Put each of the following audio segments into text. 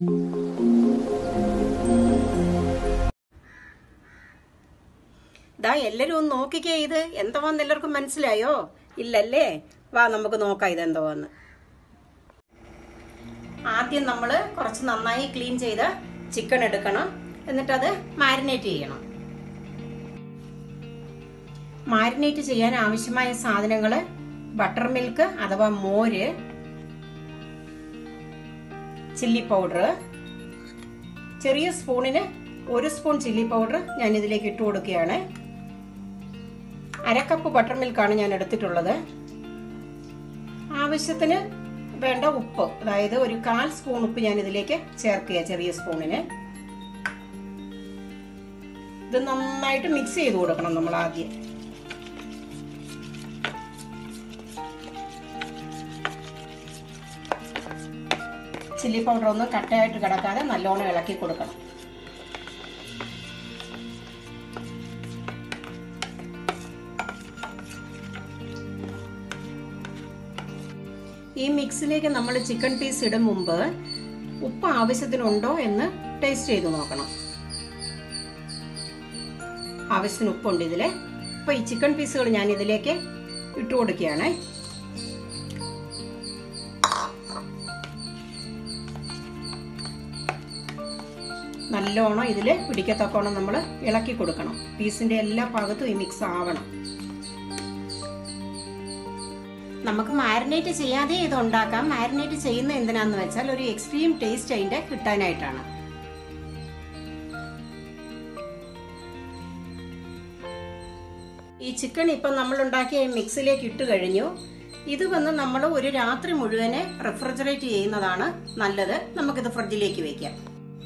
ദാ എല്ലാരും ഒന്ന് നോക്കിക്കേ ഇത് എന്തുവാന്ന് എല്ലാവർക്കും മനസ്സിലായോ ഇല്ലല്ലേ വാ നമുക്ക് നോക്കാം ഇത് എന്തുവാന്ന് ആദ്യം നമ്മൾ കുറച്ച് നന്നായി ക്ലീൻ ചെയ്ത ചിക്കൻ എടുക്കണം എന്നിട്ട് അത് മാരിനേറ്റ് ചെയ്യണം മാരിനേറ്റ് ചെയ്യാൻ ആവശ്യമായ സാധനങ്ങൾ ബട്ടർ മിൽക്ക് അഥവാ മോര് ചില്ലി പൗഡർ ചെറിയ സ്പൂണിന് ഒരു സ്പൂൺ ചില്ലി പൗഡർ ഞാൻ ഇതിലേക്ക് ഇട്ട് കൊടുക്കുകയാണ് അര കപ്പ് ബട്ടർ മിൽക്കാണ് ഞാൻ എടുത്തിട്ടുള്ളത് ആവശ്യത്തിന് വേണ്ട ഉപ്പ് അതായത് ഒരു കാൽ സ്പൂൺ ഉപ്പ് ഞാൻ ഇതിലേക്ക് ചേർക്കുക ചെറിയ സ്പൂണിന് ഇത് നന്നായിട്ട് മിക്സ് ചെയ്ത് കൊടുക്കണം നമ്മൾ ആദ്യം ചില്ലി പൗഡർ ഒന്നും കട്ടയായിട്ട് കിടക്കാതെ നല്ലോണം ഇളക്കി കൊടുക്കണം ഈ മിക്സിലേക്ക് നമ്മൾ ചിക്കൻ പീസ് ഇടും മുമ്പ് ഉപ്പ് ആവശ്യത്തിനുണ്ടോ എന്ന് ടേസ്റ്റ് ചെയ്ത് നോക്കണം ആവശ്യത്തിന് ഉപ്പുണ്ട് ഇതില് അപ്പൊ ഈ ചിക്കൻ പീസുകൾ ഞാൻ ഇതിലേക്ക് ഇട്ടു കൊടുക്കുകയാണ് നല്ലോണം ഇതിൽ പിടിക്കത്തക്കോണം നമ്മൾ ഇളക്കി കൊടുക്കണം പീസിന്റെ എല്ലാ ഭാഗത്തും ഈ മിക്സ് ആവണം നമുക്ക് മാരിനേറ്റ് ചെയ്യാതെ ഇത് ഉണ്ടാക്കാം മാരിനേറ്റ് ചെയ്യുന്ന എന്തിനാന്ന് വെച്ചാൽ ഒരു എക്സ്ട്രീം ടേസ്റ്റ് അതിന്റെ കിട്ടാനായിട്ടാണ് ഈ ചിക്കൻ ഇപ്പം നമ്മൾ ഉണ്ടാക്കിയ മിക്സിലേക്ക് ഇട്ട് കഴിഞ്ഞു ഇത് വന്ന് നമ്മൾ ഒരു രാത്രി മുഴുവനെ റെഫ്രിജറേറ്റ് ചെയ്യുന്നതാണ് നല്ലത് നമുക്കിത് ഫ്രിഡ്ജിലേക്ക് വെക്കാം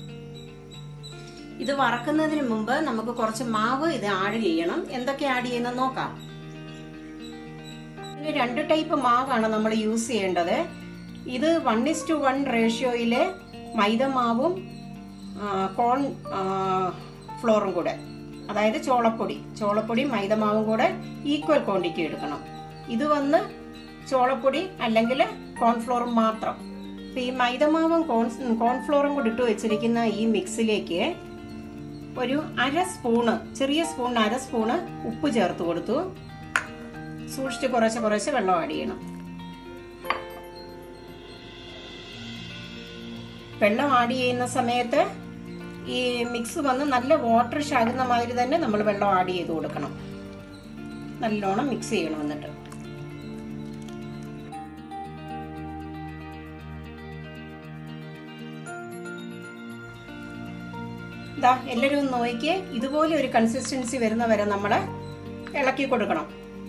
ഇത് വറക്കുന്നതിന് മുമ്പ് നമുക്ക് കുറച്ച് മാവ് ഇത് ആഡ് ചെയ്യണം എന്തൊക്കെ ആഡ് ചെയ്യുന്നത് നോക്കാം ഇതിന് രണ്ട് ടൈപ്പ് മാവാണ് നമ്മൾ യൂസ് ചെയ്യേണ്ടത് ഇത് വൺ ഇസ് ടു വൺ റേഷ്യോയിലെ മൈദ മാവും കോൺ ഫ്ലോറും കൂടെ അതായത് ചോളപ്പൊടി ചോളപ്പൊടി മൈദമാവും കൂടെ ഈക്വൽ ക്വാണ്ടിറ്റി എടുക്കണം ഇത് വന്ന് ചോളപ്പൊടി അല്ലെങ്കിൽ കോൺഫ്ലോറും മാത്രം ഇപ്പം ഈ മൈദമാവും കോൺ കോൺഫ്ലോറും കൂടി ഇട്ട് വെച്ചിരിക്കുന്ന ഈ മിക്സിലേക്ക് ഒരു അര സ്പൂണ് ചെറിയ സ്പൂണിന് അര സ്പൂണ് ഉപ്പ് ചേർത്ത് കൊടുത്തു സൂക്ഷിച്ച് കുറച്ച് കുറച്ച് വെള്ളം ആഡ് ചെയ്യണം വെള്ളം ആഡ് ചെയ്യുന്ന സമയത്ത് ഈ മിക്സ് വന്ന് നല്ല വാട്ടർ ആകുന്ന മാതിരി തന്നെ നമ്മൾ വെള്ളം ആഡ് ചെയ്ത് കൊടുക്കണം നല്ലോണം മിക്സ് ചെയ്യണം എന്നിട്ട് ഇതാ എല്ലാവരും ഒന്ന് നോക്കിയേ ഇതുപോലെ ഒരു കൺസിസ്റ്റൻസി വരുന്ന വരെ നമ്മൾ ഇളക്കി കൊടുക്കണം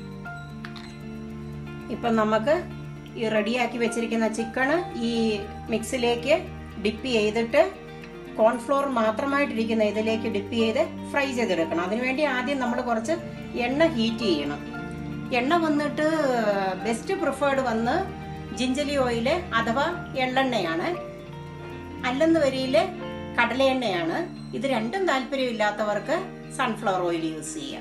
ഇപ്പം നമുക്ക് ഈ റെഡിയാക്കി വെച്ചിരിക്കുന്ന ചിക്കണ് ഈ മിക്സിലേക്ക് ഡിപ്പ് ചെയ്തിട്ട് കോൺഫ്ലോർ മാത്രമായിട്ടിരിക്കുന്ന ഇതിലേക്ക് ഡിപ്പ് ചെയ്ത് ഫ്രൈ ചെയ്തെടുക്കണം അതിനുവേണ്ടി ആദ്യം നമ്മൾ കുറച്ച് എണ്ണ ഹീറ്റ് ചെയ്യണം എണ്ണ വന്നിട്ട് ബെസ്റ്റ് പ്രിഫേർഡ് വന്ന് ജിഞ്ചലി ഓയില് അഥവാ എള്ളെണ്ണയാണ് അല്ലെന്ന് വരിയില് കടല എണ്ണയാണ് ഇത് രണ്ടും താല്പര്യമില്ലാത്തവർക്ക് സൺഫ്ലവർ ഓയിൽ യൂസ് ചെയ്യാം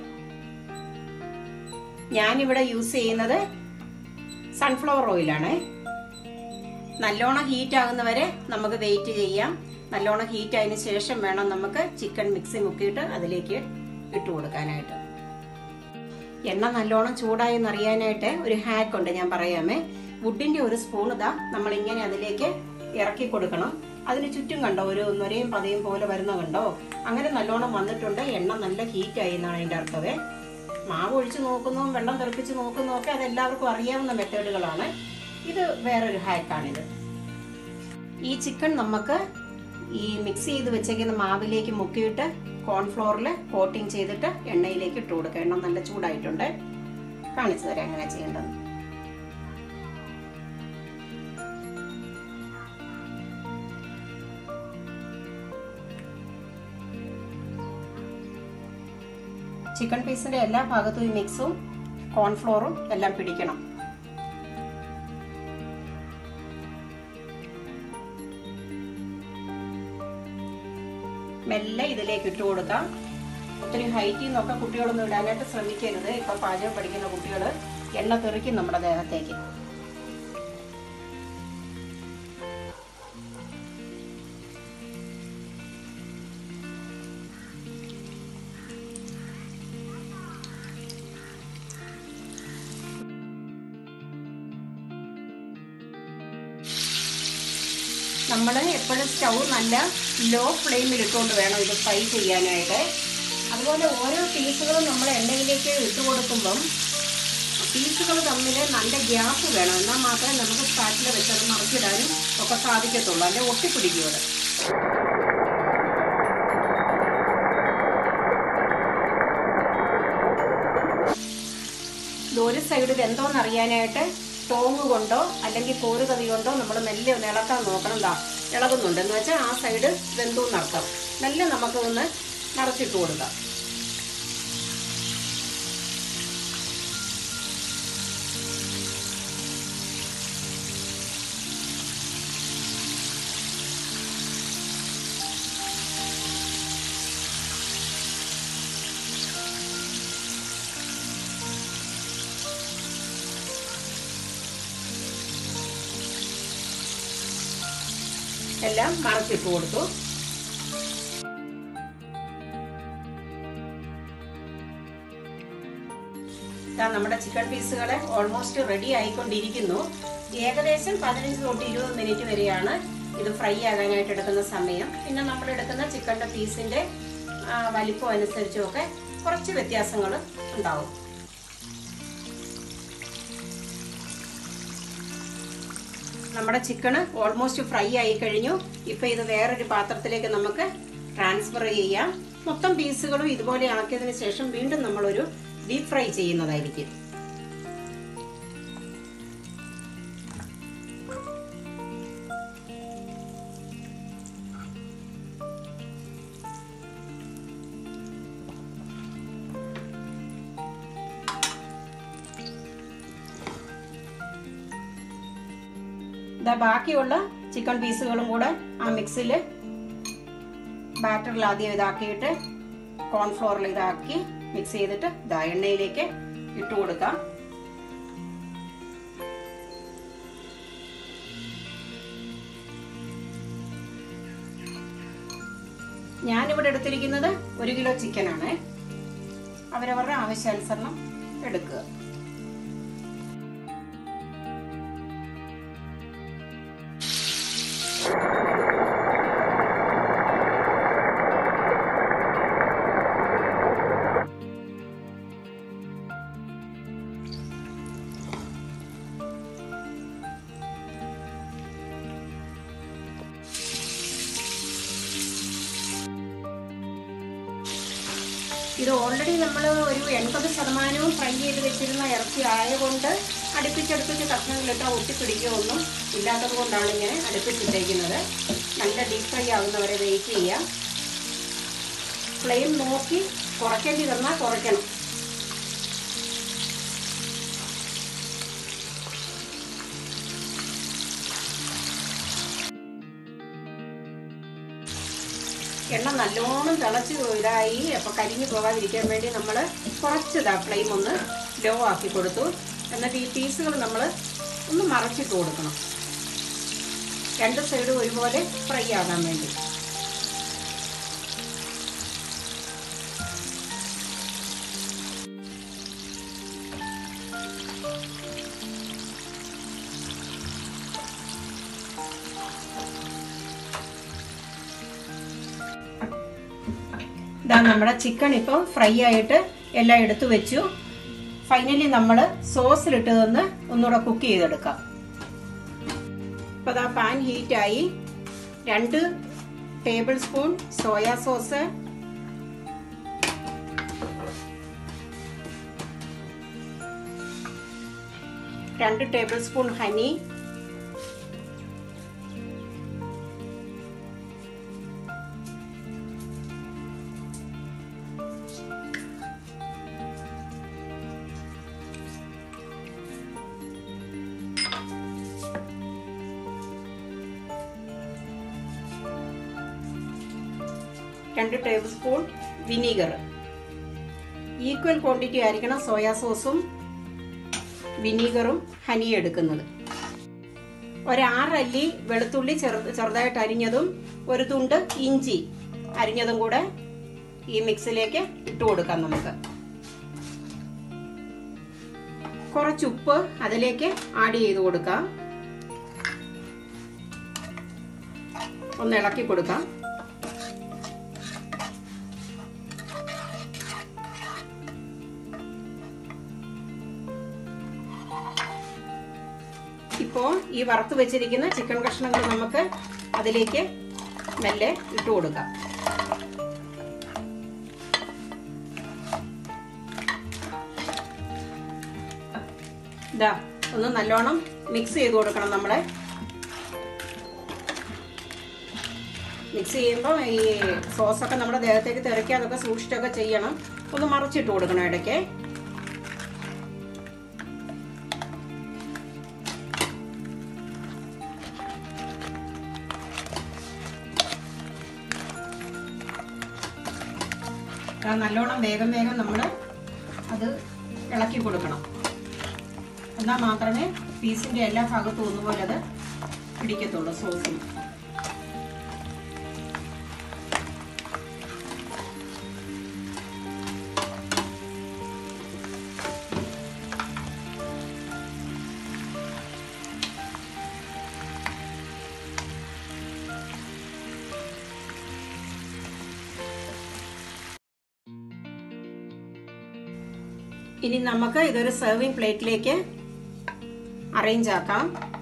ഞാനിവിടെ യൂസ് ചെയ്യുന്നത് സൺഫ്ലവർ ഓയിലാണ് നല്ലോണം ഹീറ്റ് ആകുന്നവരെ നമുക്ക് വെയിറ്റ് ചെയ്യാം നല്ലോണം ഹീറ്റ് ആയതിനു ശേഷം വേണം നമുക്ക് ചിക്കൻ മിക്സി മുക്കിയിട്ട് അതിലേക്ക് ഇട്ട് കൊടുക്കാനായിട്ട് എണ്ണ നല്ലോണം ചൂടായെന്ന് അറിയാനായിട്ട് ഒരു ഹാക്ക് ഉണ്ട് ഞാൻ പറയാമേ വുഡിന്റെ ഒരു സ്പൂൺ ഇതാ നമ്മൾ ഇങ്ങനെ അതിലേക്ക് ഇറക്കി കൊടുക്കണം അതിന് ചുറ്റും കണ്ടോ ഒരു നൊരയും പതയും പോലെ വരുന്ന കണ്ടോ അങ്ങനെ നല്ലോണം വന്നിട്ടുണ്ട് എണ്ണ നല്ല ഹീറ്റ് ആയി എന്നാണ് അതിന്റെ അർത്ഥമേ മാവ് ഒഴിച്ച് നോക്കുന്നു വെള്ളം തെറിപ്പിച്ച് നോക്കുന്നു ഒക്കെ അത് എല്ലാവർക്കും അറിയാവുന്ന മെത്തേഡുകളാണ് ഇത് വേറൊരു ഹാക്കാണിത് ഈ ചിക്കൻ നമുക്ക് ഈ മിക്സ് ചെയ്ത് വെച്ചേക്കുന്ന മാവിലേക്ക് മുക്കിയിട്ട് കോൺഫ്ലോറിൽ കോട്ടിങ് ചെയ്തിട്ട് എണ്ണയിലേക്ക് ഇട്ട് കൊടുക്കുക എണ്ണ നല്ല ചൂടായിട്ടുണ്ട് കാണിച്ചു തരാം എങ്ങനെ ചെയ്യേണ്ടത് ചിക്കൻ പീസിന്റെ എല്ലാ ഭാഗത്തും ഈ മിക്സും കോൺഫ്ലോറും എല്ലാം പിടിക്കണം മെല്ലെ ഇതിലേക്ക് ഇട്ട് കൊടുക്കാം ഒത്തിരി ഹൈറ്റിൽ നിന്നൊക്കെ കുട്ടികളൊന്നും ഇടാനായിട്ട് ശ്രമിക്കരുത് ഇപ്പൊ പാചകം പഠിക്കുന്ന കുട്ടികൾ എണ്ണ തെറിക്കും നമ്മുടെ ദേഹത്തേക്ക് നമ്മൾ എപ്പോഴും സ്റ്റൗ നല്ല ലോ ഫ്ലെയിമിൽ ഇട്ടുകൊണ്ട് വേണം ഇത് ഫ്രൈ ചെയ്യാനായിട്ട് അതുപോലെ ഓരോ പീസുകളും നമ്മൾ എണ്ണയിലേക്ക് ഇട്ട് കൊടുക്കുമ്പം പീസുകൾ തമ്മിൽ നല്ല ഗ്യാപ്പ് വേണം എന്നാൽ മാത്രമേ നമുക്ക് സ്പാറ്റിൽ വെച്ചത് മറിച്ചിടാനും ഒക്കെ സാധിക്കത്തുള്ളൂ അല്ലെ ഒട്ടിപ്പിടിക്കും അത് ഇത് ഒരു സൈഡ് വെന്തോന്ന് അറിയാനായിട്ട് ടോങ് കൊണ്ടോ അല്ലെങ്കിൽ കോരുകതി കൊണ്ടോ നമ്മൾ മെല്ലെ ഒന്ന് ഇളക്കാൻ നോക്കണം ദാ ഇളകുന്നുണ്ട് എന്ന് വെച്ചാൽ ആ സൈഡ് വെന്തു നടക്കാം മെല്ലെ നമുക്ക് ഒന്ന് മറച്ചിട്ട് കൊടുക്കാം എല്ലാം മറച്ചിട്ട് കൊടുത്തു നമ്മുടെ ചിക്കൻ പീസുകൾ ഓൾമോസ്റ്റ് റെഡി ആയിക്കൊണ്ടിരിക്കുന്നു ഏകദേശം പതിനഞ്ച് തൊട്ട് ഇരുപത് മിനിറ്റ് വരെയാണ് ഇത് ഫ്രൈ ആകാനായിട്ട് എടുക്കുന്ന സമയം പിന്നെ നമ്മൾ എടുക്കുന്ന ചിക്കൻ്റെ പീസിന്റെ വലിപ്പം അനുസരിച്ചുമൊക്കെ കുറച്ച് വ്യത്യാസങ്ങൾ ഉണ്ടാവും നമ്മുടെ ചിക്കന് ഓൾമോസ്റ്റ് ഫ്രൈ ആയി കഴിഞ്ഞു ഇപ്പൊ ഇത് വേറൊരു പാത്രത്തിലേക്ക് നമുക്ക് ട്രാൻസ്ഫർ ചെയ്യാം മൊത്തം പീസുകളും ഇതുപോലെ ആക്കിയതിനു ശേഷം വീണ്ടും നമ്മളൊരു ഡീപ് ഫ്രൈ ചെയ്യുന്നതായിരിക്കും ഇതാ ബാക്കിയുള്ള ചിക്കൻ പീസുകളും കൂടെ ആ മിക്സിൽ ബാറ്ററിൽ ആദ്യം ഇതാക്കിയിട്ട് കോൺഫ്ലോറിൽ ഇതാക്കി മിക്സ് ചെയ്തിട്ട് ഇതാ എണ്ണയിലേക്ക് ഇട്ട് കൊടുക്കാം ഞാനിവിടെ എടുത്തിരിക്കുന്നത് ഒരു കിലോ ചിക്കനാണ് അവരവരുടെ ആവശ്യാനുസരണം എടുക്കുക ഇത് ഓൾറെഡി നമ്മൾ ഒരു എൺപത് ശതമാനവും ഫ്രൈ ചെയ്ത് വെച്ചിരുന്ന ഇറച്ചി ആയതുകൊണ്ട് അടുപ്പിച്ചടുപ്പിച്ച് കഷ്ണങ്ങളിട്ട് ഒട്ടിപ്പിടിക്കുകയൊന്നും ഇല്ലാത്തത് കൊണ്ടാണ് ഇങ്ങനെ അടുപ്പിച്ചിട്ടേക്കുന്നത് നല്ല ഡീപ് ഫ്രൈ ആവുന്നവരെ വെയിറ്റ് ചെയ്യാം ഫ്ലെയിം നോക്കി കുറയ്ക്കേണ്ടി വന്നാൽ കുറയ്ക്കണം എണ്ണ നല്ലോണം തിളച്ച് ഇതായി അപ്പോൾ കരിഞ്ഞു പോകാതിരിക്കാൻ വേണ്ടി നമ്മൾ കുറച്ചതാ ഫ്ലെയിം ഒന്ന് ലോ ആക്കി കൊടുത്തു എന്നിട്ട് ഈ പീസുകൾ നമ്മൾ ഒന്ന് മറച്ചിട്ട് കൊടുക്കണം രണ്ട് സൈഡും ഒരുപോലെ ഫ്രൈ ആകാൻ വേണ്ടി ഇതാ നമ്മുടെ ചിക്കൻ ഇപ്പം ഫ്രൈ ആയിട്ട് എല്ലാം എടുത്തു വെച്ചു ഫൈനലി നമ്മൾ സോസിലിട്ട് തന്ന് ഒന്നുകൂടെ കുക്ക് ചെയ്തെടുക്കാം ഇപ്പൊ ഇതാ പാൻ ഹീറ്റായി രണ്ട് ടേബിൾ സ്പൂൺ സോയാ സോസ് രണ്ട് ടേബിൾ സ്പൂൺ ഹനി രണ്ട് tablespoon vinegar equal quantity ആയിരിക്കണം സോയാ സോസും വിനീഗറും ഹനി എടുക്കുന്നത് ഒരാറല്ലി വെളുത്തുള്ളി ചെറു ചെറുതായിട്ട് അരിഞ്ഞതും ഒരു തുണ്ട് ഇഞ്ചി അരിഞ്ഞതും കൂടെ ഈ മിക്സിലേക്ക് ഇട്ട് കൊടുക്കാം നമുക്ക് കുറച്ച് ഉപ്പ് അതിലേക്ക് ആഡ് ചെയ്ത് കൊടുക്കാം ഒന്ന് ഇളക്കി കൊടുക്കാം ഇപ്പോൾ ഈ വറുത്ത് വെച്ചിരിക്കുന്ന ചിക്കൻ കഷ്ണങ്ങൾ നമുക്ക് അതിലേക്ക് മെല്ലെ ഇട്ട് കൊടുക്കാം ഇതാ ഒന്ന് നല്ലോണം മിക്സ് ചെയ്ത് കൊടുക്കണം നമ്മളെ മിക്സ് ചെയ്യുമ്പോൾ ഈ സോസൊക്കെ നമ്മുടെ ദേഹത്തേക്ക് തെറിക്കാതൊക്കെ സൂക്ഷിച്ചൊക്കെ ചെയ്യണം ഒന്ന് മറിച്ചിട്ട് കൊടുക്കണം ഇടയ്ക്ക് നല്ലോണം വേഗം വേഗം നമ്മൾ അത് ഇളക്കി കൊടുക്കണം എന്നാൽ മാത്രമേ പീസിന്റെ എല്ലാ ഭാഗത്തും ഒന്നുപോലെ അത് പിടിക്കത്തുള്ളൂ സോസിന് ഇനി നമുക്ക് ഇതൊരു സെർവിങ് പ്ലേറ്റിലേക്ക് അറേഞ്ച് ആക്കാം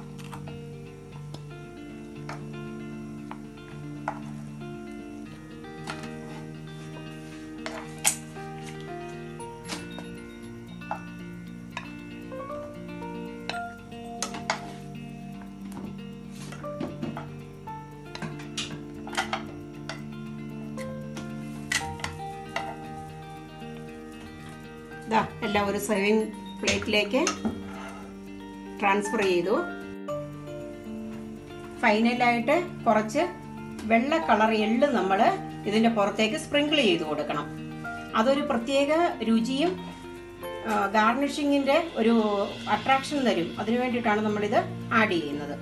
ഇതാ എല്ലാം ഒരു സെർവിങ് പ്ലേറ്റിലേക്ക് ട്രാൻസ്ഫർ ചെയ്തു ഫൈനലായിട്ട് കുറച്ച് വെള്ള കളർ എള്ള് നമ്മൾ ഇതിന്റെ പുറത്തേക്ക് സ്പ്രിങ്കിൾ ചെയ്ത് കൊടുക്കണം അതൊരു പ്രത്യേക രുചിയും ഗാർണിഷിങ്ങിന്റെ ഒരു അട്രാക്ഷൻ തരും അതിനു വേണ്ടിയിട്ടാണ് നമ്മളിത് ആഡ് ചെയ്യുന്നത്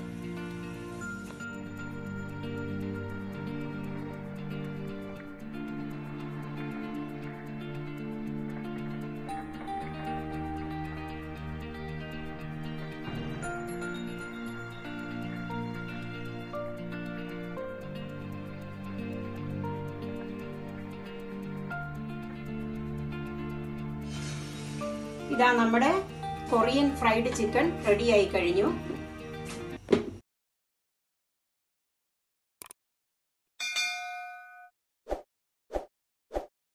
ഇതാ നമ്മുടെ കൊറിയൻ ഫ്രൈഡ് ചിക്കൻ റെഡി ആയി കഴിഞ്ഞു